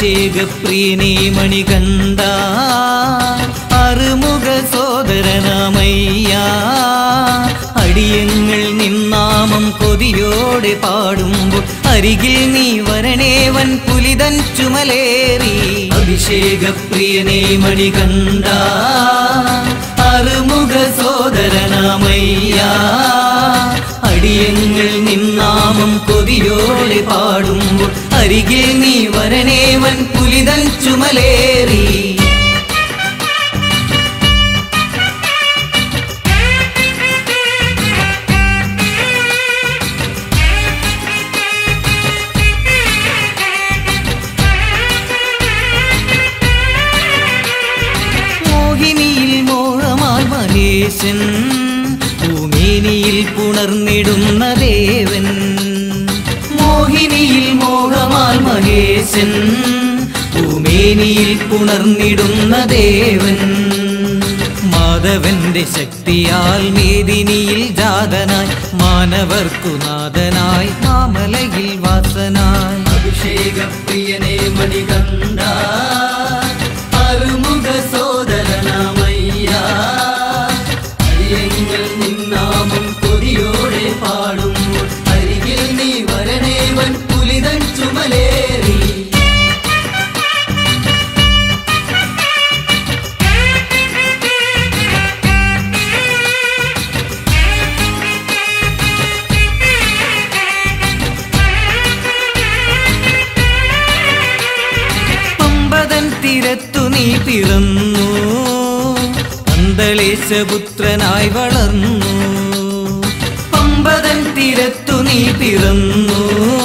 അഭിഷേകപ്രിയനേ മണികണ്ഠ അറുമുഖ സോദരനാമയ്യ അടിയങ്ങൾ നിന്നാമം കൊതിയോടെ പാടുമ്പോൾ അരികിൽ നീ വരണേവൻ പുലിതൻ ചുമലേറി അഭിഷേകപ്രിയനേ മണികണ്ഠ അറുമുഖ സോദരനാമയ്യ അടിയങ്ങൾ നിന്നാമം കൊതിയോടെ പാടുമ്പോൾ അരികിൽ നീ വരണേവൻ പുലിതൻ ചുമലേറി മോഹിനിയിൽ മോഹമാൽ മഹേശൻ ഭൂമേനിയിൽ പുണർന്നിടുന്ന ദേവൻ മോഹിനിയിൽ മോഹമാൽ മഹേശൻ ഭൂമേനിയിൽ പുണർന്നിടുന്ന ദേവൻ മാധവന്റെ ശക്തിയാൽ മേദിനിയിൽ ജാതനായി മാനവർക്കു നാഥനായി മാമലയിൽ വാസനായി അഭിഷേകപ്രിയനെ മണികണ്ഠ അറുമുഖ സോദരനാമയ്യ അരിയങ്ങൾ നിന്നാമം കൊതിയോടെ പാടുമ്പോൾ അരികിൽ നീ വരണേവൻ പുലിതൻ ചുമലേറി പമ്പതൻ തിരത്തു നീ പിറന്നു അന്തളേശപുത്രനായി വളർന്നു പമ്പതൻ തിരത്തു നീ പിറന്നു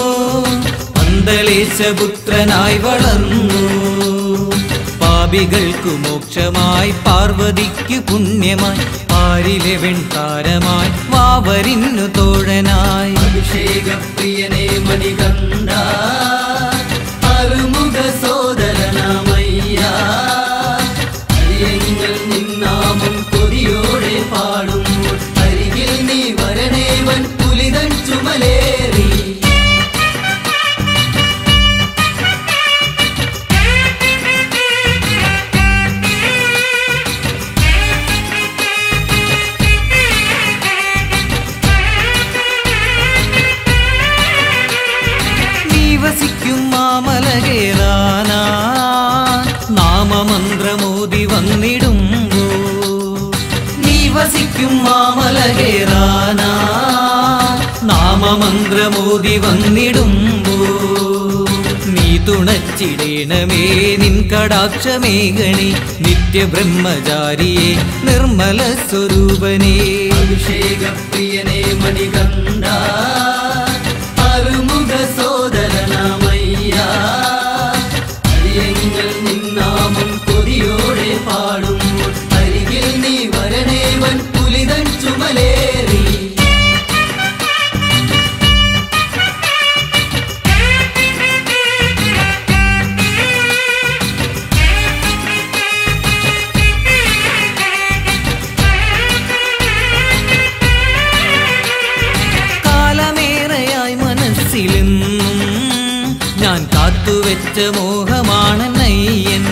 അന്തളേശപുത്രനായി വളർന്നു പാപികൾക്കു മോക്ഷമായി പാർവതിക്കു പുണ്യമായി പാരിലെ വെൺതാരമായി വാവരിന്നു തോഴനായി അഭിഷേകപ്രിയനെ മണികണ്ഠ അറുമുഖ സോദരനാമയ്യ അരിയങ്ങൾ നിന്നാമം കൊതിയോടെ പാടുമ്പോൾ അരികിൽ നീ വരണേവൻ പുലിതൻ ചുമലേറി നീ വസിക്കും മാമല കേറാനാ നാമമന്ത്രമോതി വന്നിടുമ്പോ നീ വസിക്കും മാമല കേറാനാ നാമമന്ത്രമോതി വന്നിടുമ്പോ നീ തുണച്ചിടേണമേ നിൻ കടാക്ഷമേഘണി നിത്യബ്രഹ്മചാരിയെ നിർമ്മല സ്വരൂപനേ അഭിഷേകപ്രിയനെ മണികണ്ഠ അറുമുഖ സോദരനാമയ്യ അരിയങ്ങൾ നിന്നാമം കൊതിയോടെ പാടുമ്പോൾ അരികിൽ നീ വരണേവൻ പുലിതൻ ചുമലേറി കാലമേറെയായി മനസ്സിലെന്നും ഞാൻ കാത്തുവെച്ച മോഹമാണ് നയ്യൻ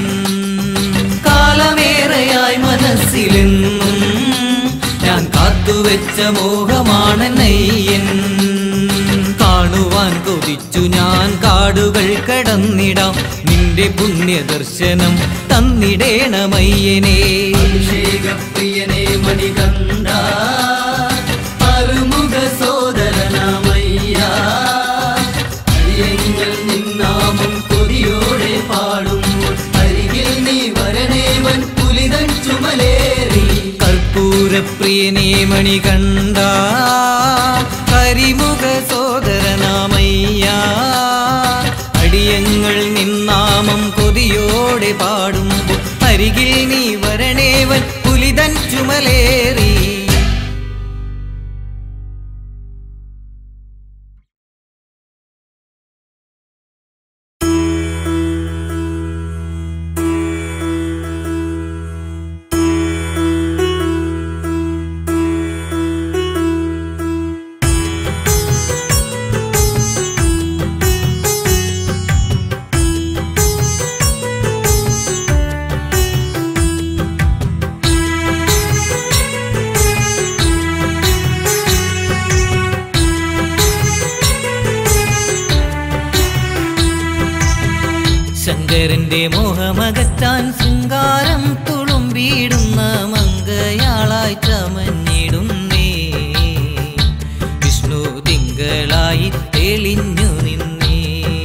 കാലമേറെയായി മനസ്സിലെന്നും ഞാൻ കാത്തുവെച്ച മോഹമാണ് നയ്യൻ കാണുവാൻ കൊതിച്ചു ഞാൻ കാടുകൾ കടന്നിടാം നിന്റെ പുണ്യദർശനം തന്നിടേണമയ്യനെ അഭിഷേകപ്രിയനെ മണികണ്ഠ അറുമുഖ സോദരനാമയ്യ അരിയങ്ങൾ നിന്നാമം കൊതിയോടെ പാടുമ്പോൾ അരികിൽ നീ വരണേവൻ പുലിതൻ ചുമലേറി കർപ്പൂരപ്രിയനേ മണികണ്ഠ കരിമുഖ സോദരനാമയ്യ അടിയങ്ങൾ നിന്നാമം കൊതിയോടെ പാടുമ്പോൾ അരികിൽ നീ വരണേവൻ പുലിതൻ ചുമലേറി ും ശങ്കരന്റെ മോഹമകറ്റാൻ ശൃംഗാരം തുളുമ്പിടുന്ന മങ്കയാളായി ചമഞ്ഞിടുന്നേ വിഷ്ണു തിങ്കളായി തെളിഞ്ഞു നിന്നേ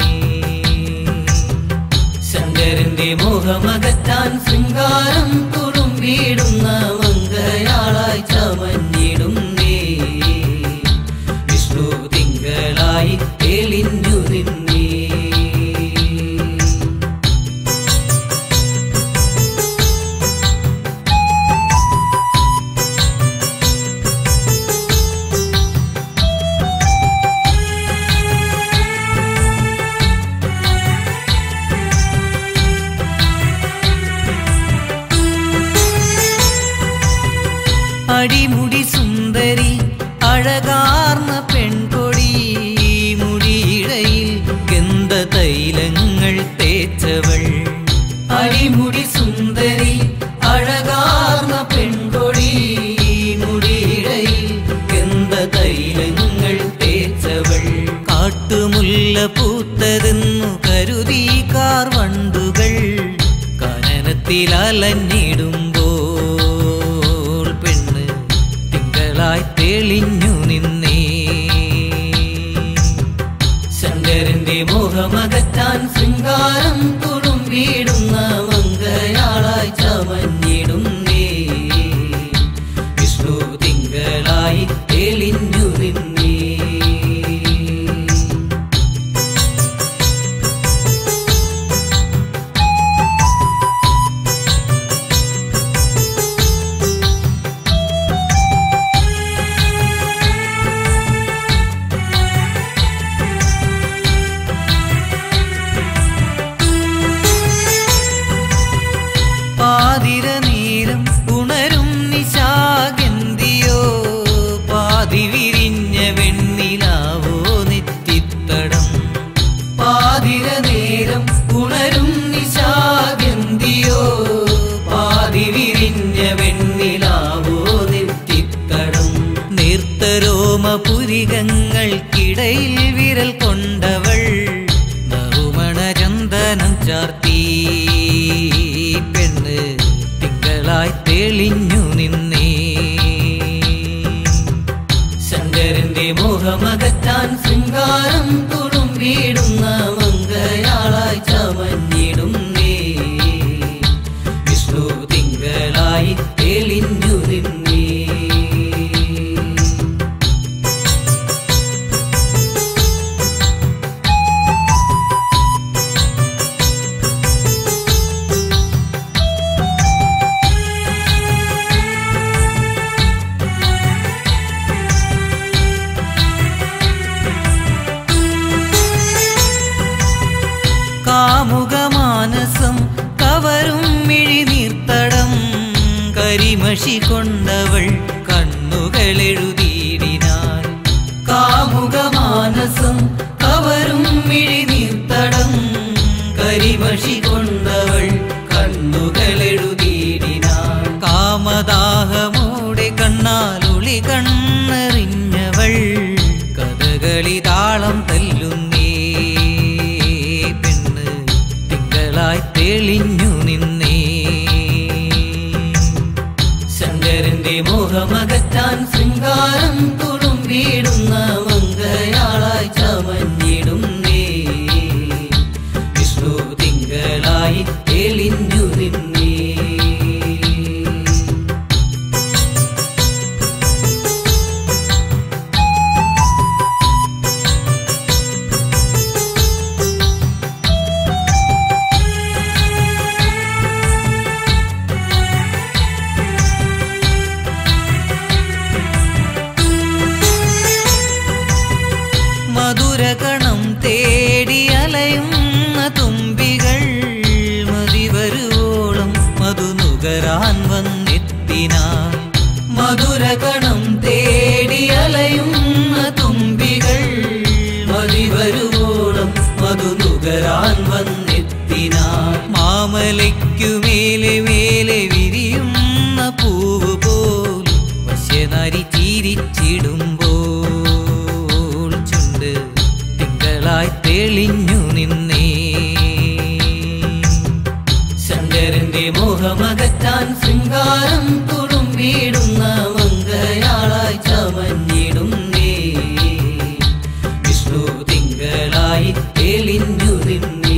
ശങ്കരന്റെ മോഹമകറ്റാൻ ശൃംഗാരം തുളുമ്പിടുന്ന മങ്കയാളായി ചമഞ്ഞിടുന്നേ വിഷ്ണു തിങ്കളായി തെളിഞ്ഞു നിന്നേ അടിമുടി സുന്ദരി അഴകാർന്ന പെൺകൊടി മുടിയിഴയിൽ ഗന്ധ തൈലങ്ങൾ തേച്ചവൾ അടിമുടി സുന്ദരി അഴകാർന്ന പെൺകൊടി മുടിയിഴയിൽ ഗന്ധ തൈലങ്ങൾ തേച്ചവൾ കാട്ടുമുല്ല പൂത്തതെന്നു കരുതി കാർ വണ്ടുകൾ കനനത്തിൽ അലഞ്ഞിടുമ്പോൾ പെണ്ണ് തിങ്കളായി തെളിഞ്ഞു നിന്നേ ശങ്കരന്റെ മോഹമകറ്റാൻ ശൃംഗാരം തുളുമ്പിടുന്ന മങ്കയാളായി ചമഞ്ഞിടുന്നേ വിഷ്ണു തിങ്കളായി തെളിഞ്ഞു നിന്നേ പാതിര നേരം ഉണരും നിശാഗന്ധിയോ പാതി വിരിഞ്ഞ വെണ്ണിലാവോ നെറ്റിത്തടം പാതിര നേരം ഉണരും നിശാഗന്ധിയോ പാതി വിരിഞ്ഞ വെണ്ണിലാവോ നെറ്റിത്തടം നീർത്തരോമ പുരികങ്ങൾക്കിടയിൽ വിരൽ കൊണ്ടവൾ നറുമണ ചന്ദനം ചാർത്തി പെണ്ണ് തിങ്കളായി തെളിഞ്ഞു നിന്നേ ശങ്കരന്റെ മോഹമകറ്റാൻ ശൃംഗാരം തുളുമ്പിടുന്ന മങ്കയാളായി ചമഞ്ഞിടുന്നേ വിഷ്ണു തിങ്കളായി തെളിഞ്ഞു നിന്നേ കാമുകമാനസം കവരും മിഴിനീർത്തടം കരിമഷി കൊണ്ടവൾ കണ്ണുകളെഴുതിയിടിനാൾ കാമുകമാനസം കവരും മിഴിനീർത്തടം കരിമഷി കൊണ്ടവൾ കണ്ണുകളെഴുതിയിടിനാൾ കാമദാഹമോടെ കണ്ണാലുളി കണ്ണെറിഞ്ഞവൾ കഥകളി താളം തല്ലുന്നേ പെണ്ണ് തിങ്കളായി തെളിഞ്ഞു നിന്നേ ശങ്കരന്റെ മോഹമകറ്റാൻ ശൃംഗാരം തുളുമ്പിടുന്ന മങ്കയാളായി ചമഞ്ഞിടുന്നേ വിഷ്ണു തിങ്കളായി തെളിഞ്ഞു നിന്നേ മധുരകണം തേടി അലയുന്ന തുമ്പികൾ മതിവരുവോളം മധുനുകരാൻ വന്നെത്തിനാൽ മധുരകണം തേടി അലയുന്ന തുമ്പികൾ മതിവരുവോളം മധുനുകരാൻ വന്നെത്തിനാൽ മാമലയ്ക്കു മേലെ മേലെ വിരിയുന്ന പൂവ് പോൽ വശ്യനരി ചിരിച്ചിടുമ്പോൾ ചുണ്ട് തിങ്കളായി തെളിഞ്ഞു നിന്നേ ശങ്കരന്റെ മോഹമകറ്റാൻ ശൃംഗാരം തുളുമ്പിടുന്ന മങ്കയാളായി ചമഞ്ഞിടുന്നേ വിഷ്ണു തിങ്കളായി തെളിഞ്ഞു നിന്നേ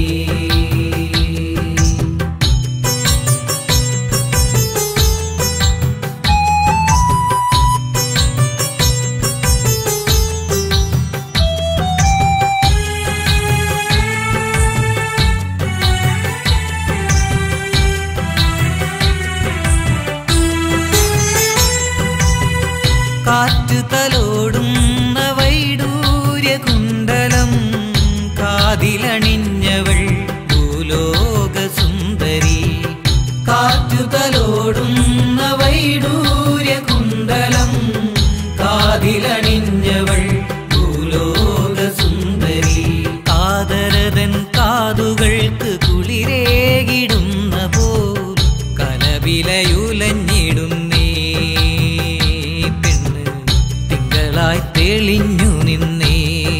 കാറ്റു തലോടുന്ന വൈഡൂര്യകുണ്ടലം കാതിലണിഞ്ഞവൾ ഭൂലോക സുന്ദരി കാറ്റു തലോടുന്ന വൈഡൂര്യകുണ്ടലം കാതിലണിഞ്ഞവൾ ഭൂലോക സുന്ദരി കാതരതൻ കാതുകൾക്ക് കുളിരേകിടുന്ന പോൽ കലവിലയുലഞ്ഞിടുന്നേ പെണ്ണ് തിങ്കളായി തെളിഞ്ഞു നിന്നേ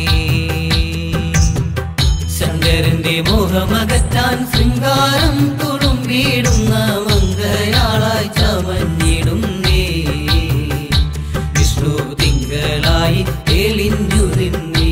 ശങ്കരന്റെ മോഹമകറ്റാൻ ശൃംഗാരം തുളുമ്പിടുന്ന മങ്കയാളായി ചമഞ്ഞിടുന്നേ വിഷ്ണു തിങ്കളായി തെളിഞ്ഞു നിന്നേ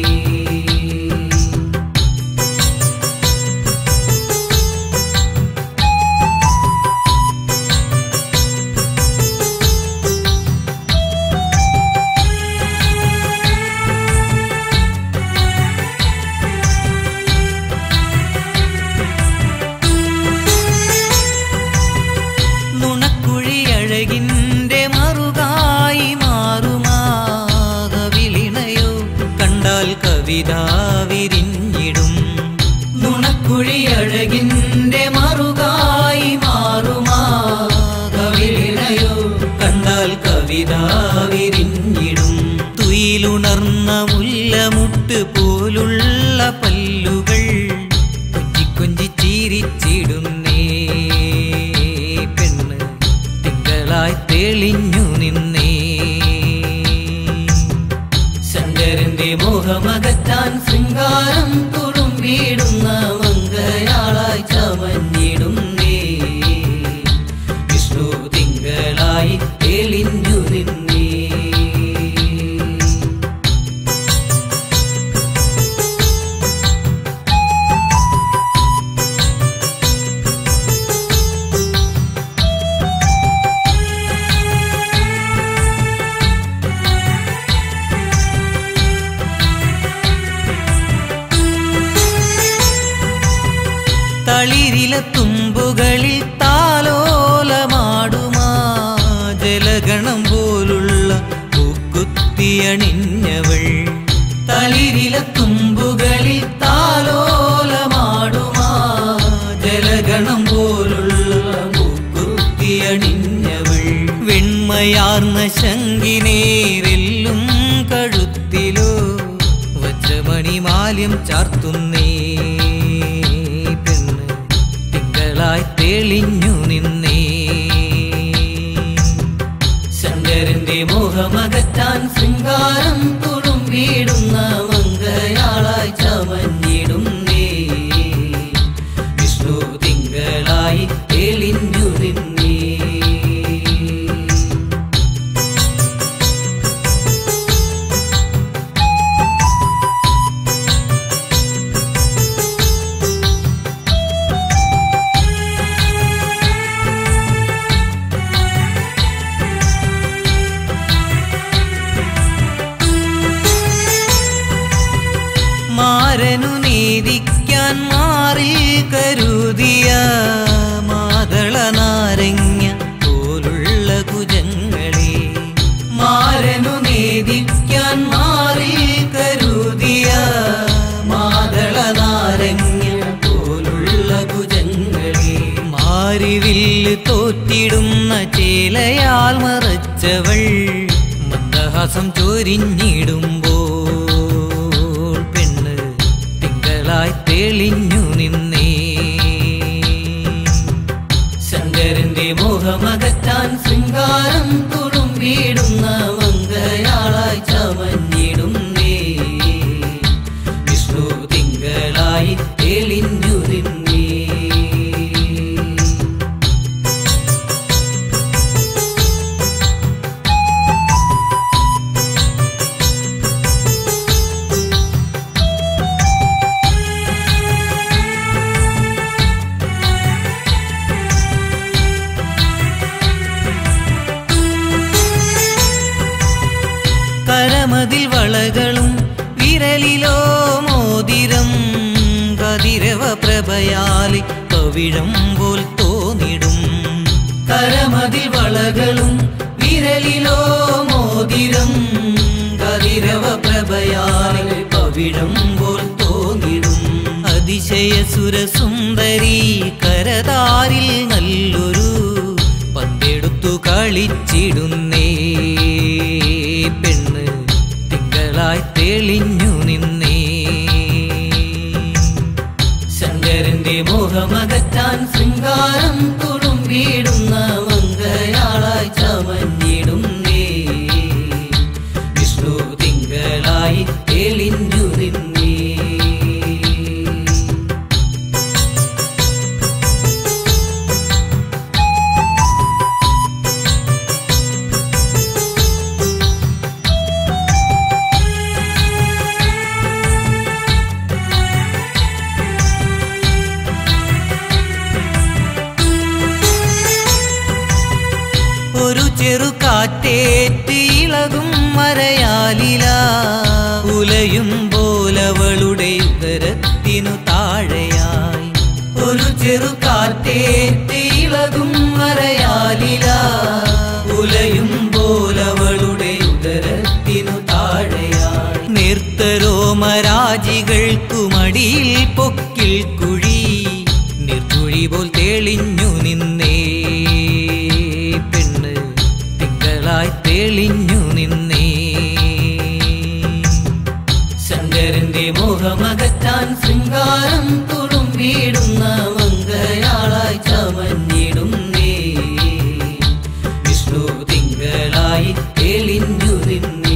നുണക്കുഴിയഴകിൻ്റെ മറുകായി മാറുമാകവിളിണയോ കണ്ടാൽ കവിത വിരിഞ്ഞിടും നുണക്കുഴിയഴകിൻ്റെ മറുകായി മാറുമാകവിളിണയോ കണ്ടാൽ കവിത വിരിഞ്ഞിടും തുയിലുണർന്ന മുല്ലമുട്ട് പോലുള്ള പല്ലുകൾ കൊഞ്ചി കൊഞ്ചി ചിരിച്ചിടുന്നേ പെണ്ണ് തിങ്കളായി തെളിഞ്ഞു നിന്നേ ശങ്കരന്റെ മോഹമകറ്റാൻ ശൃംഗാരം തുളുമ്പിടുന്ന മങ്കയാളായി ചമഞ്ഞിടുന്നേ വിഷ്ണു തിങ്കളായി തെളിഞ്ഞു നിന്നേ തളിരില തുമ്പുകളിൽ താലോലമാടുമാ ജലഗണം പോലുള്ള പൂക്കുത്തിയണിഞ്ഞവൾ തളിരില തുമ്പുകളിൽ താലോലമാടുമാ ജലഗണം പോലുള്ള പൂക്കുത്തിയണിഞ്ഞവൾ വെണ്മയാർന്ന ശങ്കിനേരെല്ലും കഴുത്തിലോ വജ്രമണിമാല്യം ചാർത്തുന്നേ പെണ്ണ് തിങ്കളായി തെളിഞ്ഞു നിന്നേ ശങ്കരന്റെ മോഹമകറ്റാൻ ശൃംഗാരം തുളുമ്പിടുന്ന മങ്കയാളായി ചമഞ്ഞിടുന്നേ വിഷ്ണു തിങ്കളായി തെളിഞ്ഞു നിന്നേ മാരനു നീതിക്കാൻ മാറി കരുതിയ മാതള നാരങ്ങ പോലുള്ള കുജങ്ങളെ മാരനു നീതിക്കാൻ മാറി കരുതിയ മാതള നാരങ്ങ പോലുള്ള കുജങ്ങളെ മാരിവില്ല് തോറ്റിടുന്ന ചേലയാൽ മറച്ചവൾ മന്ദഹാസം ചൊരിഞ്ഞിടുമ്പോൾ പെണ്ണ് തിങ്കളായി തെളിഞ്ഞു നിന്നേ ശങ്കരന്റെ മോഹമകറ്റാൻ ശൃംഗാരം തുളുമ്പിടുന്ന മങ്കയാളായി ചമഞ്ഞിടുന്നേ വിഷ്ണു തിങ്കളായി തെളിഞ്ഞു നിന്നേ പ്രഭയാലി പവിഴം പോൽ തോന്നിടും കരമതിൽ വളകളും വിരലിലോ മോതിരം കതിരവ പ്രഭയാലി പവിഴം പോൽ തോന്നിടും അതിശയ സുരസുന്ദരി കരതാരിൽ നല്ലൊരു പന്തെടുത്തു കളിച്ചിടുന്നേ പെണ്ണ് തിങ്കളായി തെളിഞ്ഞു നിന്നേ ശങ്കരന്റെ മോഹമകറ്റാൻ ശൃംഗാരം തുളുമ്പിടുന്ന മംഗയാളായി ചമഞ്ഞിടുന്നേ വിഷ്ണു തിങ്കളായി തെളിഞ്ഞു നിന്നേ ഒരു ചെറു കാറ്റേറ്റ് ഇളകും മരയാലില ഉലയും പോലവളുടെ ഉദരത്തിനു താഴെയായി ഒരു ചെറു കാറ്റേറ്റ് ഇളകും മരയാലില ഉലയും പോലവളുടെ ഉദരത്തിനു താഴെയായി നിർത്തരോമരാജികൾക്കുമടിയിൽ പൊക്കിൽ കുഴി നിർക്കുഴി പോൽ തെളിഞ്ഞു നിന്നേ പെണ്ണ് തിങ്കളായി തെളിഞ്ഞു നിന്നേ ശങ്കരന്റെ മോഹമകറ്റാൻ ശൃംഗാരം തുളുമ്പിടുന്ന മംഗയാളായി ചമഞ്ഞിടുന്നേ വിഷ്ണു തിങ്കളായി തെളിഞ്ഞു നിന്നേ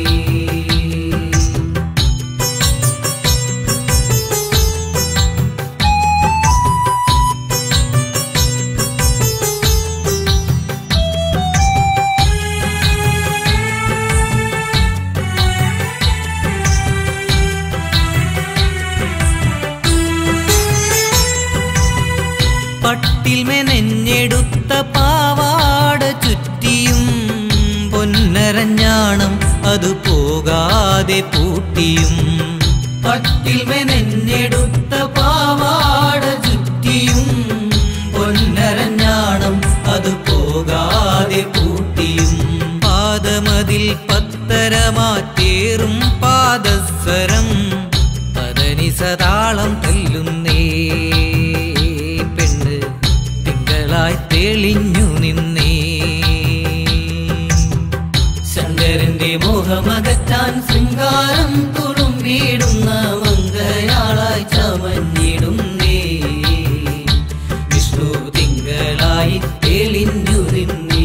പട്ടിൽ മെനഞ്ഞെടുത്ത പാവാട ചുറ്റിയും പൊന്നരഞ്ഞാണം അത് പോകാതെ പൂട്ടിയും പട്ടിൽ മെനഞ്ഞെടുത്ത പാവാട ചുറ്റിയും പൊന്നരഞ്ഞാണം അത് പോകാതെ പൂട്ടിയും പാദമതിൽ പത്തരമാറ്റേറും പാദസ്വരം പതനി സതാളം തല്ലുന്നേ പെണ്ണ് തിങ്കളായി തെളിഞ്ഞു നിന്നേ ശങ്കരന്റെ മോഹമകറ്റാൻ ശൃംഗാരം തുളുമ്പിടുന്ന മംഗയാളായി ചമഞ്ഞിടുന്നേ വിഷ്ണു തിങ്കളായി തെളിഞ്ഞു നിന്നേ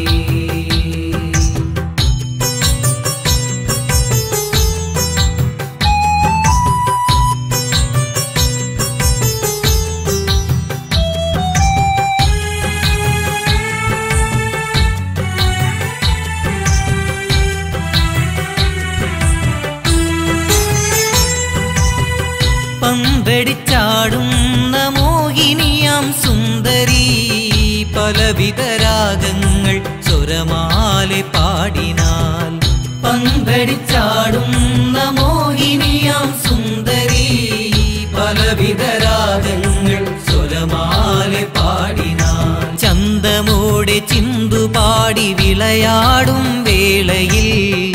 പന്തടിച്ചാടുന്ന മോഹിനിയാം സുന്ദരി പലവിധ രാഗങ്ങൾ സ്വരമാലെ പാടിനാൽ പന്തടിച്ചാടുന്ന മോഹിനിയാം സുന്ദരി പലവിധ രാഗങ്ങൾ സ്വരമാലെ പാടിനാൽ ചന്തമോടെ ചിന്തുപാടി വിളയാടും വേളയിൽ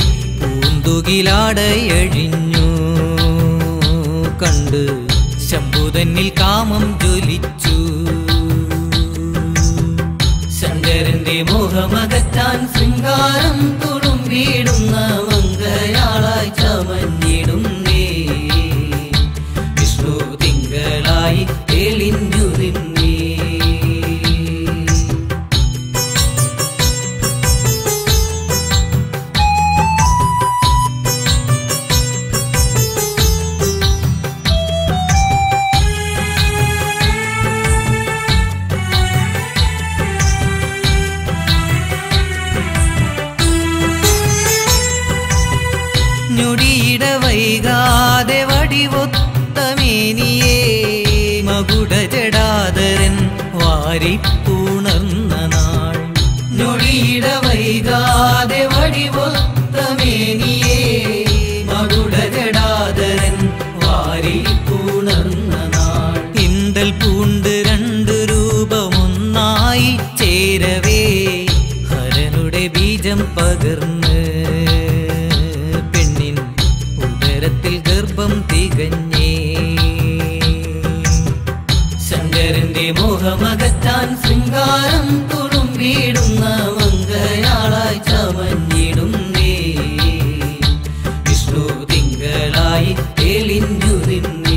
പൂന്തുകിലാടയഴിഞ്ഞു കണ്ട് ശംഭുതന്നിൽ കാമം ജ്വലിച്ചു ശങ്കരന്റെ മോഹമകറ്റാൻ ശൃംഗാരം തുളുമ്പിടുന്ന മംഗയാളായി ചമഞ്ഞിടുന്നേ വിഷ്ണു തിങ്കളായി തെളിഞ്ഞു നിന്നേ പൂണ്ട് രണ്ട് രൂപമൊന്നായി ചേരവേ ഹരനുടെ ബീജം പകർന്ന് പെണ്ണിൻ ഉദരത്തിൽ ഗർഭം തികഞ്ഞേ ശങ്കരന്റെ മോഹമകറ്റാൻ ശൃംഗാരം തുളുമ്പിടുന്ന മംഗയാളായി ചമഞ്ഞിടുന്നേ വിഷ്ണു തിങ്കളായി തെളിഞ്ഞു നിന്നേ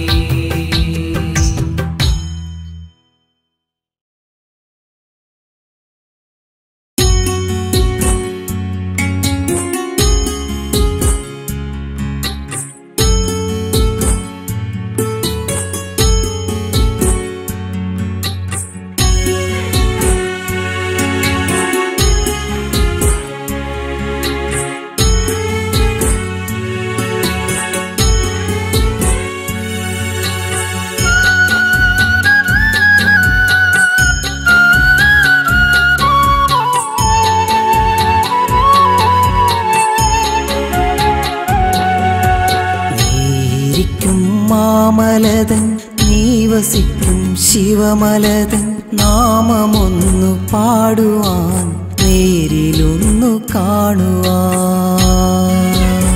നീരിക്കും മാമലതൻ നീ വസിക്കും ശിവമലതൻ നാമമൊന്നു പാടുവാൻ നേരിലൊന്നു കാണുവാൻ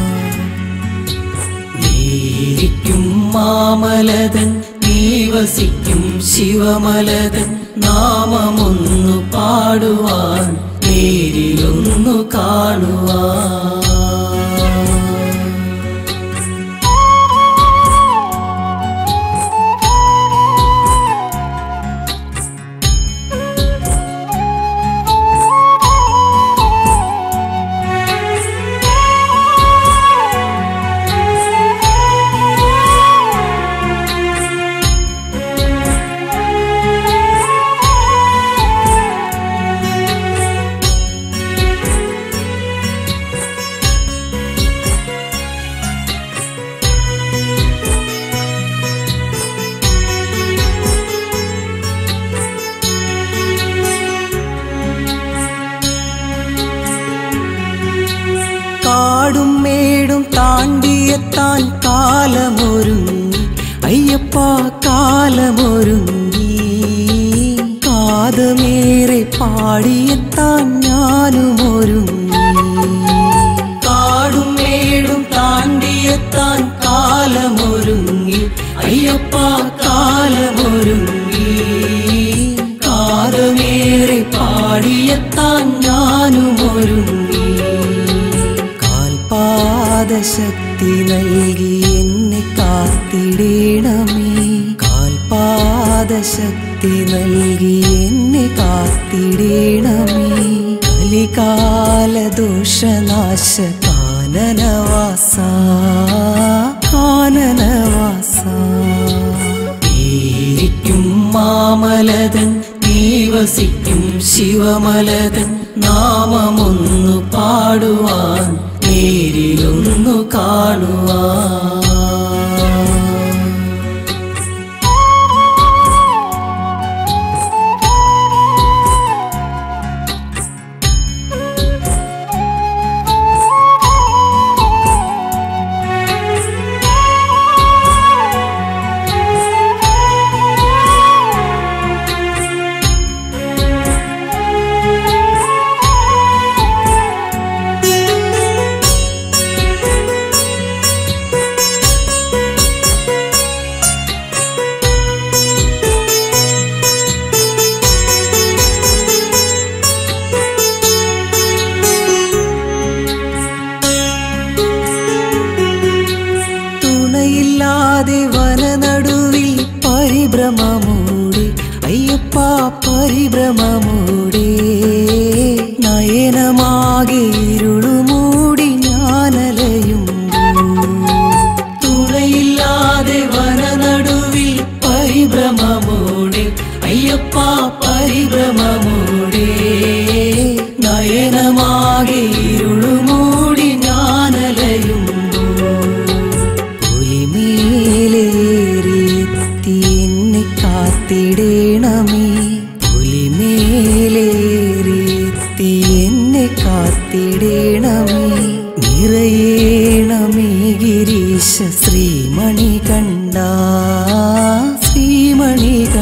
നീരിക്കും മാമലതൻ നീ വസിക്കും ശിവമലതൻ നാമമൊന്നു പാടുവാൻ നേരിലൊന്നു കാണുവാൻ കാടും മേടും താണ്ടിയെത്താൻ കാലമൊരുങ്ങി അയ്യപ്പ കാലമൊരുങ്ങി കാതമേറെ പാടിയെത്താൻ ഞാനും ഒരുങ്ങി കാടും മേടും താണ്ടിയെത്താൻ കാലമൊരുങ്ങി അയ്യപ്പ കാലമൊരുങ്ങി കാതമേറെ പാടിയെത്താൻ ഞാനും ഒരുങ്ങി കാൽപാദശക്തി നൽകി എന്നെ കാത്തിടേണമേ കാൽപാദശക്തി നൽകി എന്നെ കാത്തിടേണമേ കലികാല ദോഷനാശ കാനനവാസ കാനനവാസ പേരിക്കും മാമലതൻ നീ വസിക്കും ശിവമലതൻ നാമമൊന്നു പാടുവാൻ നേരിലൊന്നു കാണുവാൻ തുണയില്ലാതെ വനനടുവിൽ പരിഭ്രമമൂടെ അയ്യപ്പ പരിഭ്രമമൂടെ നയനമാകെ ഇരുളുമൂടി ഞാനലയും തുണയില്ലാതെ വനനടുവിൽ പരിഭ്രമമൂടെ അയ്യപ്പ പരിഭ്രമമൂടെ നയനമാകെ ഇരുളുമൂടി ഞാനലയുമ്പോൾ പുലിമേലേറിയെത്തി എന്നെ കാത്തിടേണമേ പുലിമേലേറിയെത്തി എന്നെ കാത്തിടേണമേ നിറയേണമേ ഗിരീശ ശ്രീമണി കണ്ട ശ്രീമണി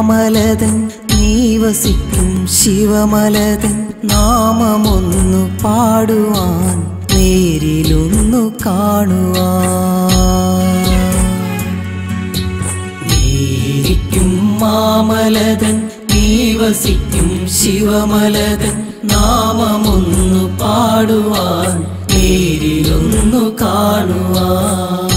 മാമലതൻ നീ വസിക്കും ശിവമലതൻ നാമമൊന്നു പാടുവാൻ നേരിലൊന്നു കാണുവാൻ നീരിക്കും മാമലതൻ നീ വസിക്കും ശിവമലതൻ നാമമൊന്നു പാടുവാൻ നേരിലൊന്നു കാണുവാൻ